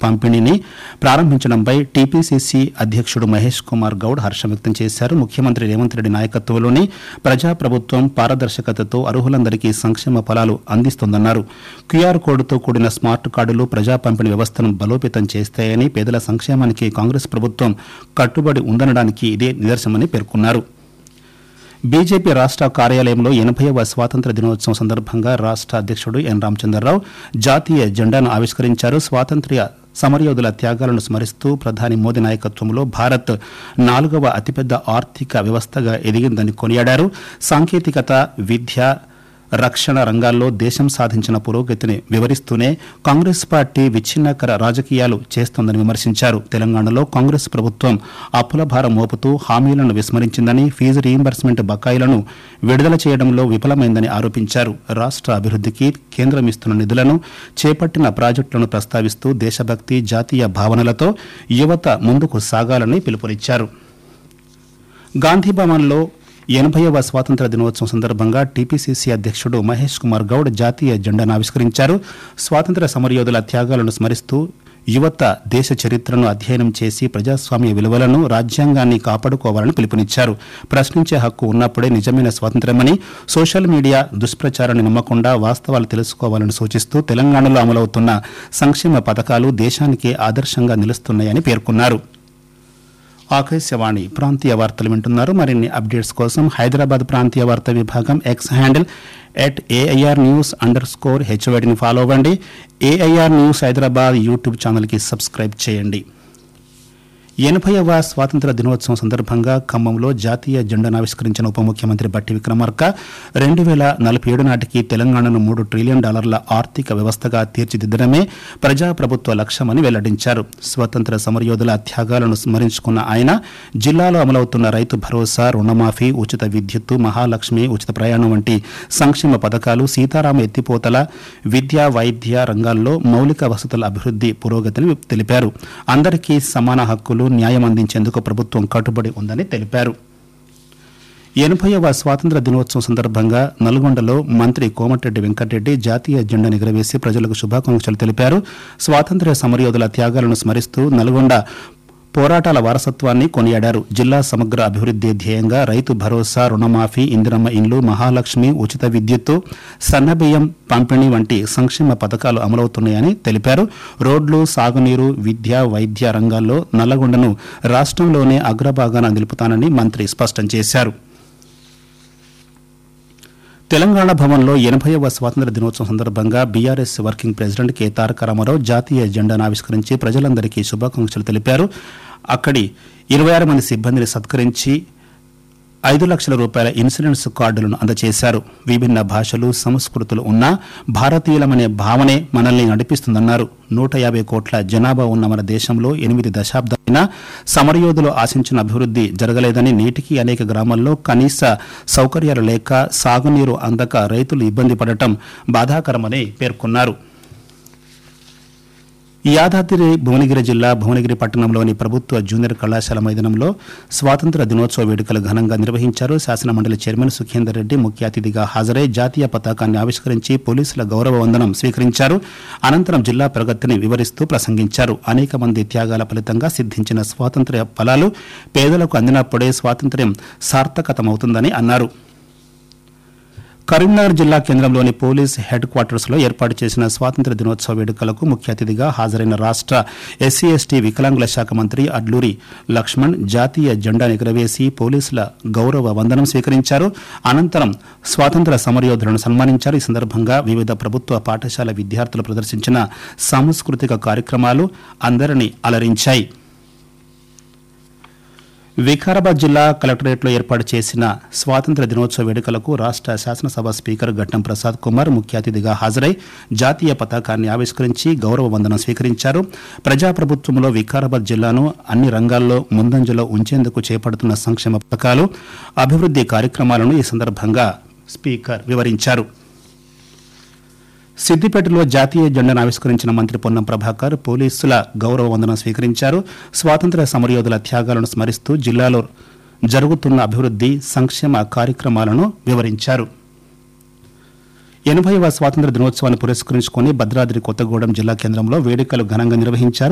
పంపిణీని ప్రారంభించడంపై టీపీసీసీ అధ్యక్షుడు మహేష్ కుమార్ గౌడ్ హర్షం వ్యక్తం చేశారు ముఖ్యమంత్రి రేవంత్ రెడ్డి నాయకత్వంలోని ప్రజాప్రభుత్వం పారదర్శకతతో అర్హులందరికీ సంక్షేమ ఫలాలు అందిస్తోందన్నారు క్యూఆర్ కోడ్తో కూడిన స్మార్ట్ కార్డులు ప్రజా పంపిణీ వ్యవస్థను బలోపేతం చేస్తాయని పేదల సంక్షేమానికి కాంగ్రెస్ ప్రభుత్వం కట్టుబడి ఉందనడానికి ఇదే నిదర్శనమని పేర్కొన్నారు బీజేపీ రాష్ట్ర కార్యాలయంలో ఎనభైవ స్వాతంత్ర దినోత్సవం సందర్భంగా రాష్ట్ర అధ్యక్షుడు ఎన్ రామచంద్రరావు జాతీయ జెండాను ఆవిష్కరించారు స్వాతంత్ర్య సమరయోధుల త్యాగాలను స్మరిస్తూ ప్రధాని మోదీ నాయకత్వంలో భారత్ నాలుగవ అతిపెద్ద ఆర్థిక వ్యవస్థగా ఎదిగిందని కొనియాడారు సాంకేతికత విద్య రక్షణ రంగాల్లో దేశం సాధించిన పురోగతిని వివరిస్తూనే కాంగ్రెస్ పార్టీ విచ్ఛిన్నకర రాజకీయాలు చేస్తోందని విమర్శించారు తెలంగాణలో కాంగ్రెస్ ప్రభుత్వం అప్పుల భారం మోపుతూ హామీలను విస్మరించిందని ఫీజు రీయింబర్స్మెంట్ బకాయిలను విడుదల చేయడంలో విఫలమైందని ఆరోపించారు రాష్ట్ర అభివృద్ధికి కేంద్రం ఇస్తున్న నిధులను చేపట్టిన ప్రాజెక్టులను ప్రస్తావిస్తూ దేశభక్తి జాతీయ భావనలతో యువత ముందుకు సాగాలని పిలుపునిచ్చారు గాంధీభవన్లో ఎనభైవ స్వాతంత్ర దినోత్సవం సందర్భంగా టీపీసీసీ అధ్యక్షుడు మహేష్ కుమార్ గౌడ్ జాతీయ జెండాను ఆవిష్కరించారు స్వాతంత్ర సమరయోధుల త్యాగాలను స్మరిస్తూ యువత దేశ చరిత్రను అధ్యయనం చేసి ప్రజాస్వామ్య విలువలను రాజ్యాంగాన్ని కాపాడుకోవాలని పిలుపునిచ్చారు ప్రశ్నించే హక్కు ఉన్నప్పుడే నిజమైన స్వాతంత్ర్యమని సోషల్ మీడియా దుష్ప్రచారాన్ని నమ్మకుండా వాస్తవాలు తెలుసుకోవాలని సూచిస్తూ తెలంగాణలో అమలవుతున్న సంక్షేమ పథకాలు దేశానికే ఆదర్శంగా నిలుస్తున్నాయని పేర్కొన్నారు ఆకాశవాణి ప్రాంతీయ వార్తలు వింటున్నారు మరిన్ని అప్డేట్స్ కోసం హైదరాబాద్ ప్రాంతీయ వార్తా విభాగం X handle at AIR news under score హెచ్వైడిని ఫాలో అవ్వండి ఏఐఆర్ న్యూస్ హైదరాబాద్ యూట్యూబ్ ఛానల్కి సబ్స్క్రైబ్ చేయండి ఎనభైవ స్వాతంత్ర దినోత్సవం సందర్భంగా ఖమ్మంలో జాతీయ జెండాను ఆవిష్కరించిన ఉప ముఖ్యమంత్రి బట్టి విక్రమార్క రెండు వేల నలభై ఏడు నాటికి తెలంగాణను మూడు ట్రిలియన్ డాలర్ల ఆర్థిక వ్యవస్థగా తీర్చిదిద్దడమే ప్రజాప్రభుత్వ లక్ష్యమని వెల్లడించారు స్వతంత్ర సమరయోధుల త్యాగాలను స్మరించుకున్న ఆయన జిల్లాలో అమలవుతున్న రైతు భరోసా రుణమాఫీ ఉచిత విద్యుత్తు మహాలక్ష్మి ఉచిత ప్రయాణం వంటి సంక్షేమ పథకాలు సీతారామ ఎత్తిపోతల విద్యా వైద్య రంగాల్లో మౌలిక వసతుల అభివృద్ధి పురోగతిని తెలిపారు అందరికీ సమాన హక్కులు న్యాయం అందించేందుకు ప్రభుత్వం కట్టుబడి ఉందని తెలిపారు ఎనభైవ స్వాతంత్ర దినోత్సవం సందర్భంగా నల్గొండలో మంత్రి కోమటిరెడ్డి వెంకటరెడ్డి జాతీయ జెండా ఎగురవేసి ప్రజలకు శుభాకాంక్షలు తెలిపారు స్వాతంత్ర్య సమరయోధుల త్యాగాలను స్మరిస్తూ నల్గొండ పోరాటాల వారసత్వాన్ని కొనియాడారు జిల్లా సమగ్ర అభివృద్ధి ధ్యేయంగా రైతు భరోసా రుణమాఫీ ఇందిరమ్మ ఇండ్లు మహాలక్ష్మి ఉచిత విద్యుత్తు సన్నబియ్యం పంపిణీ వంటి సంక్షేమ పథకాలు అమలవుతున్నాయని తెలిపారు రోడ్లు సాగునీరు విద్య వైద్య రంగాల్లో నల్లగొండను రాష్ట్రంలోనే అగ్రభాగాన నిలుపుతానని మంత్రి స్పష్టం చేశారు తెలంగాణ భవన్లో ఎనభైవ స్వాతంత్ర దినోత్సవం సందర్భంగా BRS working president K Taraka Rama Rao జాతీయ జెండాను ఆవిష్కరించి ప్రజలందరికీ శుభాకాంక్షలు తెలిపారు అక్కడి ఇరవై ఆరు మంది సిబ్బందిని సత్కరించి ఐదు లక్షల రూపాయల ఇన్సూరెన్స్ కార్డులను అందజేశారు విభిన్న భాషలు సంస్కృతులు ఉన్న భారతీయులమనే భావనే మనల్ని నడిపిస్తుందన్నారు నూట యాభై కోట్ల జనాభా ఉన్న మన దేశంలో ఎనిమిది దశాబ్దాలైన సమరయోధులు ఆశించిన అభివృద్ధి జరగలేదని నేటికి అనేక గ్రామాల్లో కనీస సౌకర్యాలు లేక సాగునీరు అందక రైతులు ఇబ్బంది పడటం బాధాకరమని పేర్కొన్నారు యాదాద్రి భువనగిరి జిల్లా భువనగిరి పట్టణంలోని ప్రభుత్వ జూనియర్ కళాశాల మైదానంలో స్వాతంత్ర దినోత్సవ వేడుకలు ఘనంగా నిర్వహించారు శాసనమండలి చైర్మన్ సుఖేందర్ రెడ్డి ముఖ్య అతిథిగా హాజరై జాతీయ పతాకాన్ని ఆవిష్కరించి పోలీసుల గౌరవ వందనం స్వీకరించారు అనంతరం జిల్లా ప్రగతిని వివరిస్తూ ప్రసంగించారు అనేక మంది త్యాగాల ఫలితంగా సిద్ధించిన స్వాతంత్ర్య ఫలాలు పేదలకు అందినప్పుడే స్వాతంత్ర్యం సార్థకతమవుతుందని అన్నారు కరీంనగర్ జిల్లా కేంద్రంలోని పోలీస్ హెడ్ క్వార్టర్స్ లో ఏర్పాటు చేసిన స్వాతంత్ర దినోత్సవ వేడుకలకు ముఖ్య అతిథిగా హాజరైన రాష్ట్ర ఎస్సీ ఎస్టీ వికలాంగుల శాఖ మంత్రి అడ్లూరి లక్ష్మణ్ జాతీయ జెండా ఎగురవేసి పోలీసుల గౌరవ వందనం స్వీకరించారు అనంతరం స్వాతంత్ర సమరయోధులను సన్మానించారు ఈ సందర్భంగా వివిధ ప్రభుత్వ పాఠశాల విద్యార్థులు ప్రదర్శించిన సాంస్కృతిక కార్యక్రమాలు అందరినీ అలరించాయి వికారాబాద్ జిల్లా కలెక్టరేట్లో ఏర్పాటు చేసిన స్వాతంత్ర దినోత్సవ వేడుకలకు రాష్ట్ర శాసనసభ స్పీకర్ గట్టం ప్రసాద్ కుమార్ ముఖ్య అతిథిగా హాజరై జాతీయ పతాకాన్ని ఆవిష్కరించి గౌరవ వందనం స్వీకరించారు ప్రజాప్రభుత్వంలో వికారాబాద్ జిల్లాను అన్ని రంగాల్లో ముందంజలో ఉంచేందుకు చేపడుతున్న సంక్షేమ పథకాలు అభివృద్ధి కార్యక్రమాలను ఈ సందర్భంగా స్పీకర్ వివరించారు సిద్దిపేటలో జాతీయ జెండాను ఆవిష్కరించిన మంత్రి పొన్నం ప్రభాకర్ పోలీసుల గౌరవ వందనం స్వీకరించారు స్వాతంత్ర్య సమరయోధుల త్యాగాలను స్మరిస్తూ జిల్లాలో జరుగుతున్న అభివృద్ధి సంక్షేమ కార్యక్రమాలను వివరించారు ఎనభైవ స్వాతంత్ర దినోత్సవాన్ని పురస్కరించుకుని భద్రాద్రి కొత్తగూడెం జిల్లా కేంద్రంలో వేడుకలు ఘనంగా నిర్వహించారు